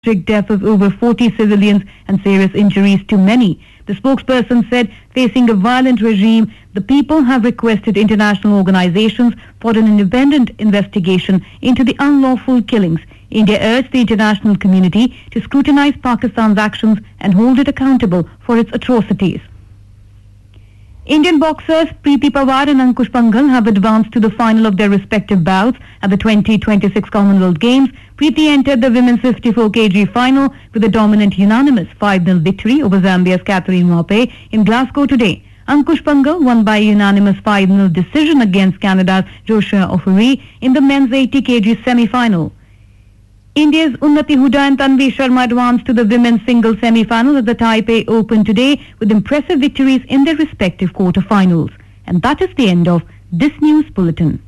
tragic death of over 40 civilians and serious injuries to many. The spokesperson said, facing a violent regime, the people have requested international organizations for an independent investigation into the unlawful killings. India urged the international community to scrutinize Pakistan's actions and hold it accountable for its atrocities. Indian boxers Preeti Pawar and Ankush Pangal have advanced to the final of their respective bouts at the 2026 Commonwealth Games. Preeti entered the women's 54 kg final with a dominant unanimous 5-0 victory over Zambia's Catherine Wape in Glasgow today. Ankush Pangal won by unanimous 5-0 decision against Canada's Joshua Ofori in the men's 80 kg semi-final. India's Unnati Huda and Tanvi Sharma advanced to the women's single semi-final at the Taipei Open today with impressive victories in their respective quarter-finals. And that is the end of this news bulletin.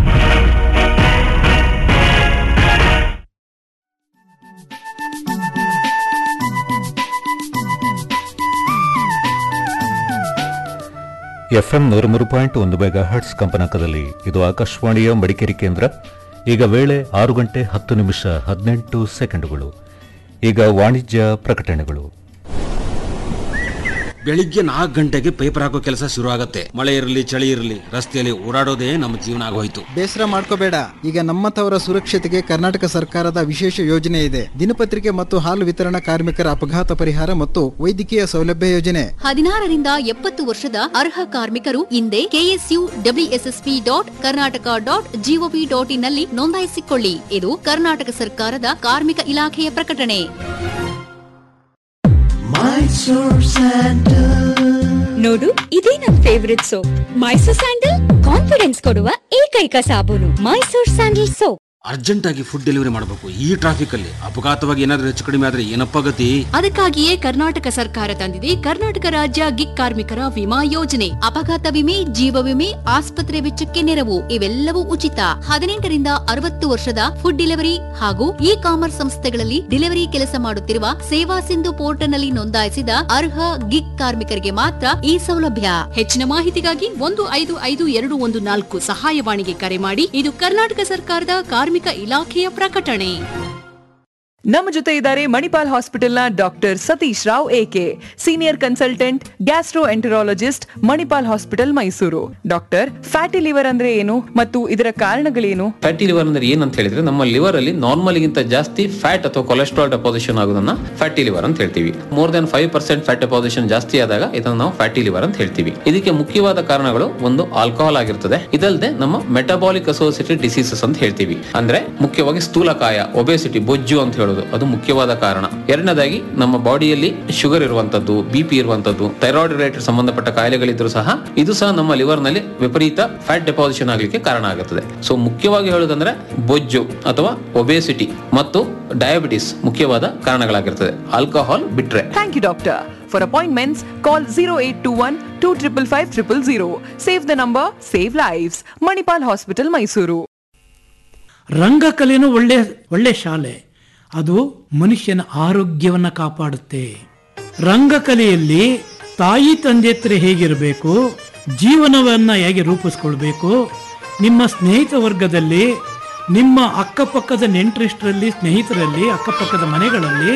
FM ನೂರ ಮೂರು point ಒಂದು mega hertz ಕಂಪನಾಂಕದಲ್ಲಿ ಇದು ಆಕಾಶವಾಣಿಯ ಮಡಿಕೇರಿ ಕೇಂದ್ರ ಈಗ ವೇಳೆ ಆರು ಗಂಟೆ ಹತ್ತು ನಿಮಿಷ ಹದಿನೆಂಟು ಸೆಕೆಂಡುಗಳು ಈಗ ವಾಣಿಜ್ಯ ಪ್ರಕಟಣೆಗಳು ಬೆಳಿಗ್ಗೆ ನಾಲ್ಕು ಗಂಟೆಗೆ ಪೇಪರ್ ಹಾಕೋ ಕೆಲಸ ಶುರು ಆಗತ್ತೆ ಮಳೆ ಇರಲಿ ಚಳಿ ಇರಲಿ ರಸ್ತೆಯಲ್ಲಿ ಓಡಾಡೋದೇ ನಮ್ಮ ಜೀವನ ಆಗೋಯ್ತು ಬೇಸರ ಮಾಡ್ಕೋಬೇಡ ಈಗ ನಮ್ಮಂಥವರ ಸುರಕ್ಷತೆಗೆ ಕರ್ನಾಟಕ ಸರ್ಕಾರದ ವಿಶೇಷ ಯೋಜನೆ ಇದೆ ದಿನಪತ್ರಿಕೆ ಮತ್ತು ಹಾಲು ವಿತರಣಾ ಕಾರ್ಮಿಕರ ಅಪಘಾತ ಪರಿಹಾರ ಮತ್ತು ವೈದ್ಯಕೀಯ ಸೌಲಭ್ಯ ಯೋಜನೆ ಹದಿನಾರರಿಂದ ಎಪ್ಪತ್ತು ವರ್ಷದ ಅರ್ಹ ಕಾರ್ಮಿಕರು ಹಿಂದೆ KSU WSSP dot Karnataka dot GOV dot in ನಲ್ಲಿ ನೋಂದಾಯಿಸಿಕೊಳ್ಳಿ ಇದು ಕರ್ನಾಟಕ ಸರ್ಕಾರದ ಕಾರ್ಮಿಕ ಇಲಾಖೆಯ ಪ್ರಕಟಣೆ ನೋಡು ಇದೇ ನನ್ favourite soap Mysore sandal confidence ಕೊಡುವ ಏಕೈಕ ಸಾಬೂನು ಮೈಸೂರ್ ಸ್ಯಾಂಡಲ್ ಸೋಪ್ ಅರ್ಜೆಂಟ್ ಆಗಿ ಫುಡ್ ಡೆಲಿವರಿ ಮಾಡಬೇಕು ಈ ಟ್ರಾಫಿಕ್ ಅಲ್ಲಿ ಅಪಘಾತವಾಗಿ ಏನಾದ್ರೂ ಹೆಚ್ಚು ಕಡಿಮೆ ಆದ್ರೆ ಏನಪ್ಪ ಗತಿ ಅದಕ್ಕಾಗಿಯೇ ಕರ್ನಾಟಕ ಸರ್ಕಾರ ತಂದಿದೆ ಕರ್ನಾಟಕ ರಾಜ್ಯ ಗಿಗ್ ಕಾರ್ಮಿಕರ ವಿಮಾ ಯೋಜನೆ ಅಪಘಾತ ವಿಮೆ ಜೀವ ವಿಮೆ ಆಸ್ಪತ್ರೆ ವೆಚ್ಚಕ್ಕೆ ನೆರವು ಇವೆಲ್ಲವೂ ಉಚಿತ ಹದಿನೆಂಟರಿಂದ ಅರವತ್ತು ವರ್ಷದ ಫುಡ್ ಡೆಲಿವರಿ ಹಾಗೂ ಇ ಕಾಮರ್ಸ್ ಸಂಸ್ಥೆಗಳಲ್ಲಿ ಡೆಲಿವರಿ ಕೆಲಸ ಮಾಡುತ್ತಿರುವ ಸೇವಾ ಸಿಂಧು ಪೋರ್ಟಲ್ನಲ್ಲಿ ನೋಂದಾಯಿಸಿದ ಅರ್ಹ ಗಿಗ್ ಕಾರ್ಮಿಕರಿಗೆ ಮಾತ್ರ ಈ ಸೌಲಭ್ಯ ಹೆಚ್ಚಿನ ಮಾಹಿತಿಗಾಗಿ ಒಂದು ಐದು ಐದು ಎರಡು ಒಂದು ನಾಲ್ಕು ಸಹಾಯವಾಣಿಗೆ ಕರೆ ಮಾಡಿ ಇದು ಕರ್ನಾಟಕ ಸರ್ಕಾರದ ಕಾರ್ಮಿಕ ಇಲಾಖೆಯ ಪ್ರಕಟಣೆ ನಮ್ಮ ಜೊತೆ ಇದ್ದಾರೆ ಮಣಿಪಾಲ್ ಹಾಸ್ಪಿಟಲ್ನ doctor Satish Rao AK senior consultant gastroenterologist Manipal hospital Mysuru doctor fatty liver ಅಂದ್ರೆ ಏನು ಮತ್ತು ಇದರ ಕಾರಣಗಳೇನು ಫ್ಯಾಟಿ ಲಿವರ್ ಅಂದ್ರೆ ಏನಂತ ಹೇಳಿದ್ರೆ ನಮ್ಮ ಲಿವರ್ ಅಲ್ಲಿ ನಾರ್ಮಲ್ ಗಿಂತ ಜಾಸ್ತಿ ಫ್ಯಾಟ್ ಅಥವಾ ಕೊಲೆಸ್ಟ್ರಾಲ್ ಡೆಪಾಸಿಷನ್ ಆಗೋದನ್ನ ಫ್ಯಾಟಿ ಲಿವರ್ ಅಂತ ಹೇಳ್ತೀವಿ more than five percent fat deposition ಜಾಸ್ತಿ ಆದಾಗ ಇದನ್ನ ನಾವು ಫ್ಯಾಟಿ ಲಿವರ್ ಅಂತ ಹೇಳ್ತೀವಿ ಇದಕ್ಕೆ ಮುಖ್ಯವಾದ ಕಾರಣಗಳು ಒಂದು ಆಲ್ಕೋಹಾಲ್ ಆಗಿರ್ತದೆ ಇದಲ್ಲದೆ ನಮ್ಮ ಮೆಟಬಾಲಿಕ್ ಅಸೋಸಿಯೇಟೆಡ್ ಡಿಸೀಸಸ್ ಅಂತ ಹೇಳ್ತೀವಿ ಅಂದ್ರೆ ಮುಖ್ಯವಾಗಿ ಸ್ಥೂಲಕಾಯ ಒಬೆಸಿಟಿ ಬೊಜ್ಜು ಅಂತ ಹೇಳೋದು ಅದು ಮುಖ್ಯವಾದ ಕಾರಣ ಎರಡನೇದಾಗಿ ನಮ್ಮ ಬಾಡಿಯಲ್ಲಿ ಶುಗರ್ ಇರುವಂತದ್ದು ಬಿ ಪಿ ಇರುವಂತದ್ದು ಥೈರಾಯ್ಡ್ ರಿಲೇಟೆಡ್ ಸಂಬಂಧಪಟ್ಟ ಕಾಯಿಲೆಗಳಿದ್ರು ಸಹ ಇದು ಸಹ ನಮ್ಮ ಲಿವರ್ ನಲ್ಲಿ ವಿಪರೀತ ಫ್ಯಾಟ್ ಡೆಪಾಸಿಷನ್ ಆಗಲಿಕ್ಕೆ ಕಾರಣ ಆಗುತ್ತದೆ ಸೊ ಮುಖ್ಯವಾಗಿ ಹೇಳೋದಂದ್ರೆ ಬೊಜ್ಜು ಅಥವಾ ಒಬೆಸಿಟಿ ಮತ್ತು ಡಯಾಬಿಟಿಸ್ ಮುಖ್ಯವಾದ ಕಾರಣಗಳಾಗಿರ್ತದೆ ಆಲ್ಕೋಹಾಲ್ ಬಿಟ್ರೆ thank you doctor for appointments call zero eight two one two triple five triple zero save the number save lives Manipal hospital Mysuru ರಂಗಕಲೆನೂ ಒಳ್ಳೆ ಒಳ್ಳೆ ಶಾಲೆ ಅದು ಮನುಷ್ಯನ ಆರೋಗ್ಯವನ್ನ ಕಾಪಾಡುತ್ತೆ ರಂಗಕಲೆಯಲ್ಲಿ ತಾಯಿ ತಂದೆ ಹತ್ರ ಹೇಗಿರಬೇಕು ಜೀವನವನ್ನ ಹೇಗೆ ರೂಪಿಸ್ಕೊಳ್ಬೇಕು ನಿಮ್ಮ ಸ್ನೇಹಿತ ವರ್ಗದಲ್ಲಿ ನಿಮ್ಮ ಅಕ್ಕಪಕ್ಕದ ನೆಂಟರಿಷ್ಟರಲ್ಲಿ ಸ್ನೇಹಿತರಲ್ಲಿ ಅಕ್ಕಪಕ್ಕದ ಮನೆಗಳಲ್ಲಿ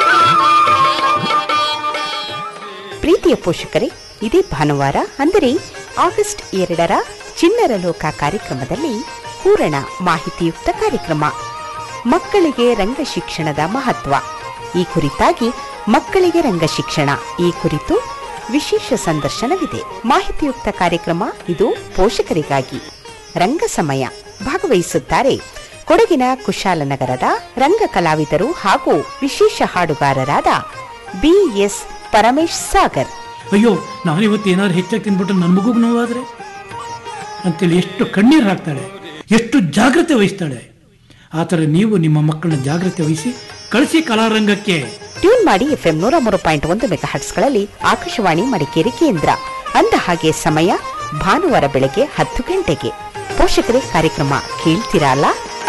ಪ್ರೀತಿಯ ಪೋಷಕರೇ ಇದೇ ಭಾನುವಾರ ಅಂದರೆ ಆಗಸ್ಟ್ ಎರಡರ ಚಿಣ್ಣರ ಲೋಕ ಕಾರ್ಯಕ್ರಮದಲ್ಲಿ ಪೂರಣ ಮಾಹಿತಿಯುಕ್ತ ಕಾರ್ಯಕ್ರಮ ಮಕ್ಕಳಿಗೆ ರಂಗ ಶಿಕ್ಷಣದ ಮಹತ್ವ ಈ ಕುರಿತಾಗಿ ಮಕ್ಕಳಿಗೆ ರಂಗ ಶಿಕ್ಷಣ ಈ ಕುರಿತು ವಿಶೇಷ ಸಂದರ್ಶನವಿದೆ ಮಾಹಿತಿಯುಕ್ತ ಕಾರ್ಯಕ್ರಮ ಇದು ಪೋಷಕರಿಗಾಗಿ ರಂಗ ಸಮಯ ಭಾಗವಹಿಸುತ್ತಾರೆ ಕೊಡಗಿನ ಕುಶಾಲನಗರದ ರಂಗ ಕಲಾವಿದರು ಹಾಗೂ ವಿಶೇಷ ಹಾಡುಗಾರರಾದ ಬಿಎಸ್ ಪರಮೇಶ್ ಸಾಗರ್ ಅಯ್ಯೋ ನಾನಿವತ್ತು ಏನಾದ್ರು ಹೆಚ್ಚಾಗಿ ತಿನ್ಬಿಟ್ಟು ನನ್ನ ಮಗುಗೆ ನೋವಾದ್ರೆ ಅಂತೇಳಿ ಎಷ್ಟು ಕಣ್ಣೀರು ಹಾಕ್ತಾಳೆ ಎಷ್ಟು ಜಾಗ್ರತೆ ವಹಿಸ್ತಾಳೆ ಆ ಥರ ನೀವು ನಿಮ್ಮ ಮಕ್ಕಳನ್ನ ಜಾಗ್ರತೆ ವಹಿಸಿ ಕಳಿಸಿ ಕಲಾರಂಗಕ್ಕೆ ಟ್ಯೂನ್ ಮಾಡಿ ಎಫ್ಎಂ ನೂರ ಮೂರು ಪಾಯಿಂಟ್ ಒಂದು ಮೆಗಾ ಹರ್ಟ್ಸ್ಗಳಲ್ಲಿ ಆಕಾಶವಾಣಿ ಮಡಿಕೇರಿ ಕೇಂದ್ರ ಅಂದ ಹಾಗೆ ಸಮಯ ಭಾನುವಾರ ಬೆಳಗ್ಗೆ ಹತ್ತು ಗಂಟೆಗೆ ಪೋಷಕರೇ ಕಾರ್ಯಕ್ರಮ ಕೇಳ್ತೀರಲ್ಲ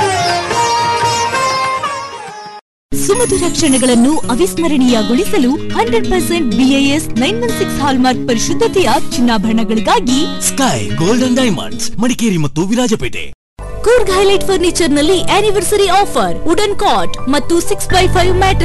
ಸುಮಧುರ ಕ್ಷಣಗಳನ್ನು ಅವಿಸ್ಮರಣೀಯಗೊಳಿಸಲು hundred percent BAS nine one six hallmark ಪರಿಶುದ್ಧತೆಯ ಚಿನ್ನಾಭರಣಗಳಿಗಾಗಿ ಸ್ಕೈ ಗೋಲ್ಡನ್ ಡೈಮಂಡ್ಸ್ ಮಡಿಕೇರಿ ಮತ್ತು ವಿರಾಜಪೇಟೆ ಕೂರ್ಗ್ ಹೈಲೈಟ್ ಫರ್ನಿಚರ್ ನಲ್ಲಿ ಆನಿವರ್ಸರಿ ಆಫರ್ ವುಡನ್ ಕಾಟ್ ಮತ್ತು ಸಿಕ್ಸ್ ಬೈ ಫೈವ್ ಮ್ಯಾಟ್